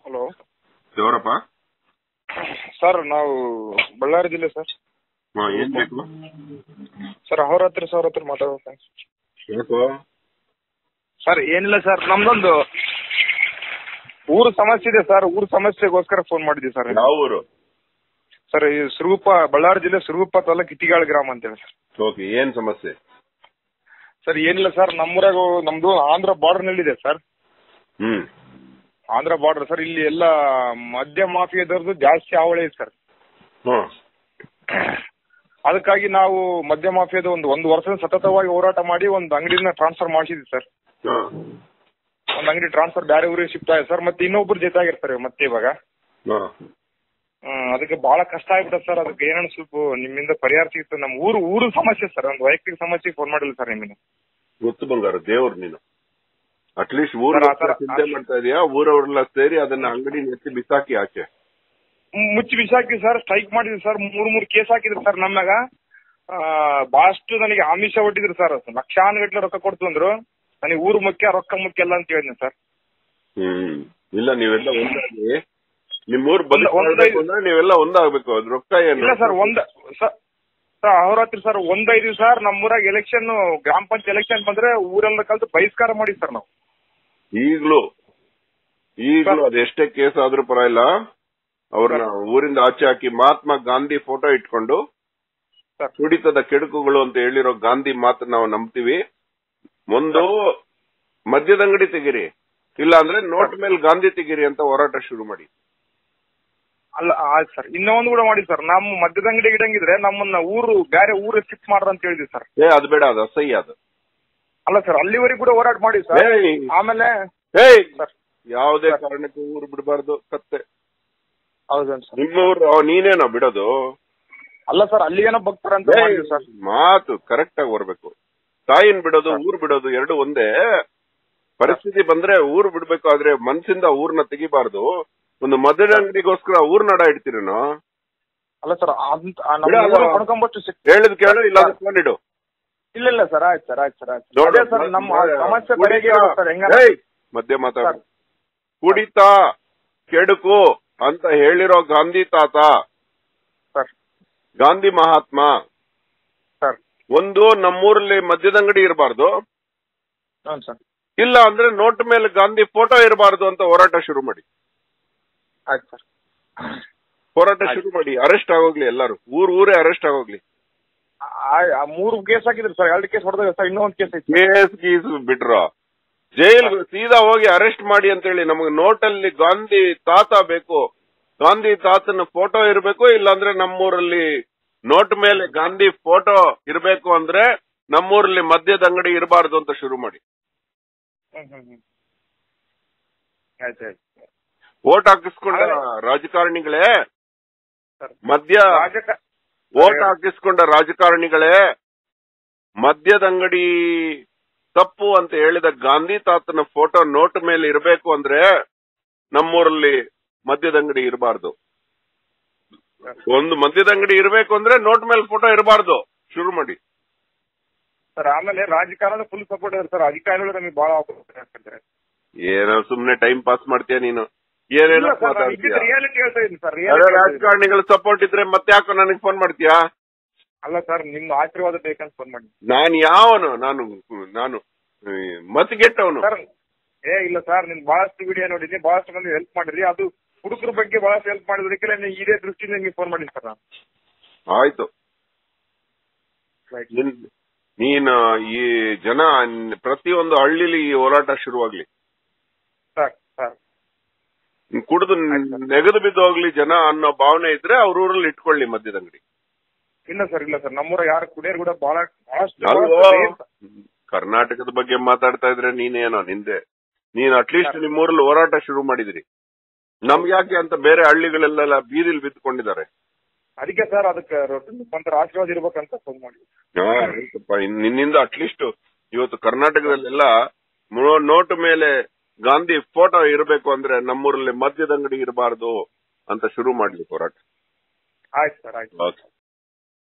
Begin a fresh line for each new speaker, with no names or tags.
Hello
Devarappa
sir ನಾವು ಬಳ್ಳಾರಿ ಜಿಲ್ಲೆ sir
ಹಾ ಏನ್ ಬೇಕು
ಸರ್ ಅವ್ರ ಹತ್ರ ಸರ್ ಹತ್ರ ಮಾತಾಡ್ಬೇಕು
ಯಾಕೋ
ಸರ್ ಏನಿಲ್ಲ ಸರ್ ನಮ್ದೊಂದು ಊರು ಸಮಸ್ಯೆ ಇದೆ ಸರ್ ಊರು ಸಮಸ್ಯೆಗೋಸ್ಕರ ಫೋನ್ ಮಾಡಿದ್ವಿ ಸರ್
ಯಾವ ಊರು
ಸರ್ ಈ ಸುರಗುಪ್ಪ ಬಳ್ಳಾರಿ ಜಿಲ್ಲೆ ಸುರಗುಪ್ಪ ತಾಲೂಕು ಕಿಟ್ಟಿಗಾಳ ಗ್ರಾಮ ಅಂತೇಳಿ ಸರ್
ಓಕೆ ಏನ್ ಸಮಸ್ಯೆ
ಸರ್ ಏನಿಲ್ಲ ಸರ್ ನಮ್ಮೂರಾಗ ನಮ್ದು ಆಂಧ್ರ ಬಾರ್ಡರ್ ನಲ್ಲಿದೆ ಸರ್
ಹ್ಮ್
ಆಂಧ್ರ ಬಾರ್ಡರ್ ಸರ್ ಇಲ್ಲಿ ಎಲ್ಲ ಮದ್ಯ ಮಾಫಿಯಾದವ್ರದ್ದು ಜಾಸ್ತಿ ಹಾವಳಿ ಇದೆ ಸರ್
ಹ್ಮ್
ಅದಕ್ಕಾಗಿ ನಾವು ಮದ್ಯ ಮಾಫಿಯಾದ ಒಂದು ಒಂದು ವರ್ಷದ ಸತತವಾಗಿ ಹೋರಾಟ ಮಾಡಿ ಒಂದು ಅಂಗಡಿನ ಟ್ರಾನ್ಸ್ಫರ್ ಮಾಡಿಸಿದ್ವಿ ಸರ್
ಹಾ.
ಒಂದು ಅಂಗಡಿ ಟ್ರಾನ್ಸ್ಫರ್ ಬೇರೆ ಊರಿಗೆ ಶಿಫ್ಟ್ ಆಗಿದೆ ಸರ್ ಮತ್ತೆ ಇನ್ನೊಬ್ರು ಜೊತೆ ಆಗಿರ್ತಾರೆ ಮತ್ತೆ ಇವಾಗ
ಹಾ.
ಹ್ಮ್, ಅದಕ್ಕೆ ಬಹಳ ಕಷ್ಟ ಆಗ್ಬಿಟ್ಟೆ ಸರ್ ಅದಕ್ಕೆ ಏನೇನು ಸ್ವಲ್ಪ ನಿಮ್ಮಿಂದ ಪರಿಹಾರ ಸಿಗುತ್ತೆ ನಮ್ಮ ಊರು ಊರು ಸಮಸ್ಯೆ ಸರ್ ಒಂದು ವೈಯಕ್ತಿಕ ಸಮಸ್ಯೆ ಫೋನ್ ಮಾಡಿಲ್ಲ ಸರ್ ನಿಮಗೆ
ಗೊತ್ತು ಬಂಗಾರ ದೇವ್ರು ನೀನು ಅಟ್ಲೀಸ್ಟ್ ಊರ
ಸರ್, ಆ ತರ-
ಚಿಂತೆ ಮಾಡ್ತಾ ಇದೀಯಾ ಊರವ್ರೆಲ್ಲ ಸೇರಿ ಅದನ್ನ ಅಂಗಡಿ ಎತ್ತಿ ಬಿಸಾಕಿ ಆಚೆ
ಮುಚ್ಚಿ ಬಿಸಾಕಿ ಸರ್ ಸ್ಟ್ರೈಕ್ ಮಾಡಿದ್ವಿ ಸರ್ ಮೂರ್ ಮೂರ್ ಕೇಸ್ ಹಾಕಿದ್ರು ಸರ್ ನಮ್ಯಾಗ ಆ, ಬಹಳಷ್ಟು ನನಗೆ ಆಮಿಷ ಒಟ್ಟಿದ್ರು ಸರ್ ಲಕ್ಷಾನುಗಟ್ಲೆ ರೊಕ್ಕ ಕೊಡ್ತು ಅಂದ್ರು ನನಗೆ ಊರು ಮುಖ್ಯ ರೊಕ್ಕ ಮುಖ್ಯ ಅಲ್ಲ ಅಂತ ಹೇಳಿದ್ನಿ ಸರ್
ಹ್ಮ್ ಇಲ್ಲ ನೀವೆಲ್ಲ ಒಂದಾಗಿ ನಿಮ್ಮೂರ್
ಒಂದ್-
ಬದಲಾಗಬೇಕು
ಒಂದೈದು-
ಅಂದ್ರೆ ನೀವೆಲ್ಲ ಒಂದಾಗಬೇಕು ಅದ್ ರೊಕ್ಕ ಏನು
ಇಲ್ಲ ಸರ್ ಒಂದ್ ಸ- ಸರ್ ಅವ್ರ ಹತ್ರ ಸರ್ ಒಂದೈದು ಸರ್ ನಮ್ಮೂರಾಗ ಎಲೆಕ್ಷನ್ ಗ್ರಾಮ ಪಂಚಾಯತ್ ಎಲೆಕ್ಷನ್ ಬಂದ್ರೆ ಊರೆಲ್ಲ ಕಲ್ತು ಬಹಿಷ್ಕಾರ ಮಾಡಿ ಸರ್ ನಾವು
ಈಗ್ಲೂ ಈಗ್ಲೂ ಅದೆಷ್ಟೇ ಕೇಸ್ ಆದ್ರೂ ಪರವಾಗಿಲ್ಲ ಅವ್ರನ್ನ ಊರಿಂದ ಆಚೆ ಹಾಕಿ ಮಹಾತ್ಮ ಗಾಂಧಿ ಫೋಟೋ ಇಟ್ಕೊಂಡು
ಸರ್.
ಕುಡಿತದ ಕೆಡುಕುಗಳು ಅಂತ ಹೇಳಿರೋ ಗಾಂಧಿ ಮಾತು ನಾವು ನಂಬ್ತೀವಿ ಒಂದು ಮದ್ಯದ ಅಂಗಡಿ ತೆಗೀರಿ ಇಲ್ಲ ಅಂದ್ರೆ ನೋಟ್ ಮೇಲೆ ಗಾಂಧಿ ತೆಗೀರಿ ಅಂತ ಹೋರಾಟ ಶುರು ಮಾಡಿ
ಅಲ್ಲ ಆಯ್ತು ಸರ್ ಇನ್ನೊಂದು ಕೂಡ ಮಾಡಿ ಸರ್ ನಮ್ಮ ಮದ್ಯದ ಅಂಗಡಿ ಇಡಂಗಿದ್ರೆ ನಮ್ಮನ್ನ ಊರು ಬೇರೆ ಊರು ಶಿಫ್ಟ್ ಮಾಡ್ರ ಅಂತ ಹೇಳಿದ್ವಿ ಸರ್
ಏ ಅದು ಬೇಡ ಅದು ಅಸಹ್ಯ ಅದು
ಅಲ್ಲ ಸರ್ ಅಲ್ಲಿವರೆಗೂ ಕೂಡ ಹೋರಾಟ ಮಾಡಿ ಸರ್
ಏಯ್,
ಆಮೇಲೆ
ಏಯ್,
ಸರ್
ಯಾವುದೇ ಕಾರಣಕ್ಕೂ ಊರು ಬಿಡಬಾರ್ದು ಕತ್ತೆ
ಹೌದೇನು ಸರ್
ನಿಮ್ಮೂರು ಅವ್ ನೀನೇನೋ ಬಿಡೋದು
ಅಲ್ಲ ಸರ್ ಅಲ್ಲಿಗೇನೋ ಭಕ್ತರ ಅಂತ
ಏಯ್,
ಮಾಡಿದ್ವಿ ಸರ್
ಮಾತು ಕರೆಕ್ಟ್ ಆಗಿ ಬರ್ಬೇಕು ತಾಯಿನ್ ಬಿಡೋದು ಊರ್ ಬಿಡೋದು ಎರಡು ಒಂದೇ ಪರಿಸ್ಥಿತಿ ಬಂದ್ರೆ ಊರ್ ಬಿಡ್ಬೇಕು ಆದ್ರೆ ಮನ್ಸಿಂದ ಊರ್ನ ತೆಗಿಬಾರ್ದು ಒಂದು ಮದ್ಯದ ಅಂಗಡಿಗೋಸ್ಕರ ಊರ್ ನಡ ಇಡ್ತೀರೇನೋ
ಅಲ್ಲ ಸರ್ ಅಂತ ಆ
ಬಿಡು,
ನಮ್ಮ
ಅದು-
ಊರು ಕೊಂಡ್ಕೊಂಬಷ್ಟು ಸಿಕ್
ಹೇಳಿದ್ ಕೇಳು ಇಲ್ಲ ಫೋನ್ ಇಡು
ಇಲ್ಲ ಇಲ್ಲ ಸರ್ ಆಯ್ತು ಸರ್ ಆಯ್ತು ಸರ್ ಆಯ್ತು
ನೋಡು,
ಅದೇ ಸರ್ ನಮ್ಮ
ಮ-
ಸಮಸ್ಯೆ
ಕುಡಿತ-
ಬಗೆಗೆ ಸರ್ ಹೆಂಗ
ಏಯ್, ಮಧ್ಯ ಮಾತಾಡ
ಸರ್.
ಕುಡಿತ ಕೆಡುಕು ಅಂತ ಹೇಳಿರೋ ಗಾಂಧಿ ತಾತ
ಸರ್
ಗಾಂಧಿ ಮಹಾತ್ಮ
ಸರ್
ಒಂದು ನಮ್ಮೂರಲ್ಲಿ ಮದ್ಯದಂಗಡಿ ಇರಬಾರ್ದು
ಹ್ಞೂ ಸರ್
ಇಲ್ಲ ಅಂದ್ರೆ ನೋಟ್ ಮೇಲೆ ಗಾಂಧಿ ಫೋಟೋ ಇರಬಾರ್ದು ಅಂತ ಹೋರಾಟ ಶುರು ಮಾಡಿ
ಆಯ್ತು ಸರ್
ಹೋರಾಟ ಶುರು ಮಾಡಿ ಅರೆಸ್ಟ್ ಆಗೋಗ್ಲಿ ಎಲ್ಲರೂ ಊರ್ ಊರೇ ಅರೆಸ್ಟ್ ಆಗೋಗ್ಲಿ
ಆ- ಆ ಮೂರು ಕೇಸ್ ಹಾಕಿದ್ರು ಸರ್ ಎರಡು ಕೇಸ್ ಹೊಡೆದಾಗ ಸರ್ ಇನ್ನೊಂದು ಕೇಸ್ ಐತಿ
ಕೇಸ್ ಗೀಸ್ ಬಿಟ್ರು ಜೈಲ್ ಸೀದಾ ಹೋಗಿ ಅರೆಸ್ಟ್ ಮಾಡಿ ಅಂತ ಹೇಳಿ ನಮಗೆ ನೋಟಲ್ಲಿ ಗಾಂಧಿ ತಾತ ಬೇಕು ಗಾಂಧಿ ತಾತನ ಫೋಟೋ ಇರಬೇಕು ಇಲ್ಲಾಂದ್ರೆ ನಮ್ಮೂರಲ್ಲಿ ನೋಟ್ ಮೇಲೆ ಗಾಂಧಿ ಫೋಟೋ ಇರಬೇಕು ಅಂದ್ರೆ ನಮ್ಮೂರಲ್ಲಿ ಮದ್ಯದ ಅಂಗಡಿ ಇರಬಾರ್ದು ಅಂತ ಶುರು ಮಾಡಿ
ಹ್ಮ್ ಹ್ಮ್ ಹ್ಮ್ ಆಯ್ತು ಆಯ್ತು
ಓಟ್ ಹಾಕಿಸ್ಕೊಂಡ ರಾಜಕಾರಣಿಗಳೇ
ಸರ್
ಮದ್ಯ
ರಾಜಕ
ಓಟ್ ಹಾಕಿಸ್ಕೊಂಡ ರಾಜಕಾರಣಿಗಳೇ ಮದ್ಯದ ಅಂಗಡಿ ತಪ್ಪು ಅಂತ ಹೇಳಿದ ಗಾಂಧಿ ತಾತನ ಫೋಟೋ ನೋಟ್ ಮೇಲೆ ಇರಬೇಕು ಅಂದ್ರೆ ನಮ್ಮೂರಲ್ಲಿ ಮದ್ಯದ ಅಂಗಡಿ ಇರಬಾರ್ದು ಒಂದು ಮದ್ಯದ ಅಂಗಡಿ ಇರಬೇಕು ಅಂದ್ರೆ ನೋಟ್ ಮೇಲೆ ಫೋಟೋ ಇರಬಾರ್ದು ಶುರು ಮಾಡಿ
ಸರ್ ಆಮೇಲೆ ರಾಜಕಾರಣದ ಫುಲ್ ಸಪೋರ್ಟ್ ಇದೆ ಸರ್ ಅಧಿಕಾರಿಗಳು ನಮಗೆ ಬಹಳ ಆಗ್ತಾರೆ
ಏನೋ ಸುಮ್ನೆ ಟೈಮ್ ಪಾಸ್ ಮಾಡ್ತೀಯ ನೀನು ಏನೇನೋ ಮಾತಾಡ್ತೀಯ
ರಿಯಾಲಿಟಿ ಹೇಳ್ತಾ ಇದ್ದೀನಿ ಸರ್
ಅದೇ
ರಿಯಾಲಿಟಿ
ರಾಜಕಾರಣಿಗಳ ಸಪೋರ್ಟ್ ಇದ್ರೆ ಮತ್ತೆ ಯಾಕೋ ನನಗೆ ಫೋನ್ ಮಾಡ್ತೀಯಾ
ಅಲ್ಲ ಸರ್ ನಿಮ್ಮ ಆಶೀರ್ವಾದ ಬೇಕಂತ ಫೋನ್ ಮಾಡಿ
ನಾನು ಯಾವನು ನಾನು ನಾನು ಮತಿಗೆಟ್ಟವನು
ಸರ್ ಏ ಇಲ್ಲ ಸರ್ ನಿಮ್ ಬಹಳಷ್ಟು ವಿಡಿಯೋ ನೋಡಿದ್ದೀನಿ ಬಹಳಷ್ಟು ಮಂದಿ ಹೆಲ್ಪ್ ಮಾಡಿದ್ರಿ ಅದು ಹುಡುಗರ ಬಗ್ಗೆ ಬಹಳಷ್ಟು ಹೆಲ್ಪ್ ಮಾಡಿದ್ರಕ್ಕೆ ನಾನು ಇದೇ ದೃಷ್ಟಿಯಿಂದ ನಿಮಗೆ ಫೋನ್ ಮಾಡಿದ್ದೀನಿ ಸರ್ ನಾನು
ಆಯ್ತು
Right.
ನಿನ್- ನೀನು ಈ ಜನ ಪ್ರತಿಯೊಂದು ಹಳ್ಳಿಲಿ ಈ ಹೋರಾಟ ಶುರುವಾಗ್ಲಿ
ಸರ್ ಸರ್
ನೀನ್ ಕುಡಿದು ನೆಗೆದು ಬಿದ್ದು ಹೋಗ್ಲಿ ಜನ ಅನ್ನೋ ಭಾವನೆ ಇದ್ರೆ ಅವ್ರ ಊರಲ್ಲಿ ಇಟ್ಕೊಳ್ಳಿ ಮದ್ಯದ ಅಂಗಡಿ
ಇಲ್ಲ ಸರ್ ಇಲ್ಲ ಸರ್ ನಮ್ಮೂರ ಯಾರು ಕುಡಿಯೋರು ಕೂಡ ಬಹಳ ಬಹಳಷ್ಟು
ಅಲ್ವೋ
ಬಹಳಷ್ಟು rare ಸರ್.
ಕರ್ನಾಟಕದ ಬಗ್ಗೆ ಮಾತಾಡ್ತಾ ಇದ್ರೆ ನೀನೇನೋ ನಿಂದೆ ನೀನ್ ಅಟ್ಲೀಸ್ಟ್ ನಿಮ್ಮೂರಲ್ಲಿ ಹೋರಾಟ ಶುರು ಮಾಡಿದಿರಿ ನಮ್ಗೆ ಯಾಕೆ ಅಂತ ಬೇರೆ ಹಳ್ಳಿಗಳೆಲ್ಲ ಬೀದಿಲ್ ಬಿದ್ದುಕೊಂಡಿದ್ದಾರೆ
ಅದಕ್ಕೆ ಸರ್ ಅದಕ್ಕೆ ಒಂಥರ ಆಶೀರ್ವಾದ ಇರ್ಬೇಕಂತ ಫೋನ್ ಮಾಡಿ
ಹಾ, ಆಯ್ತಪ್ಪ. ಇನ್- ನಿನ್ನಿಂದ ಅಟ್ಲೀಸ್ಟ್ ಇವತ್ತು ಕರ್ನಾಟಕದಲ್ಲೆಲ್ಲ ನೋ- ನೋಟು ಮೇಲೆ ಗಾಂಧಿ ಫೋಟೋ ಇರಬೇಕು ಅಂದ್ರೆ ನಮ್ಮೂರಲ್ಲಿ ಮದ್ಯದ ಅಂಗಡಿ ಇರಬಾರ್ದು ಅಂತ ಶುರು ಮಾಡ್ಲಿ ಹೋರಾಟ
ಆಯ್ತು ಸರ್ ಆಯ್ತು
ಓಕೆ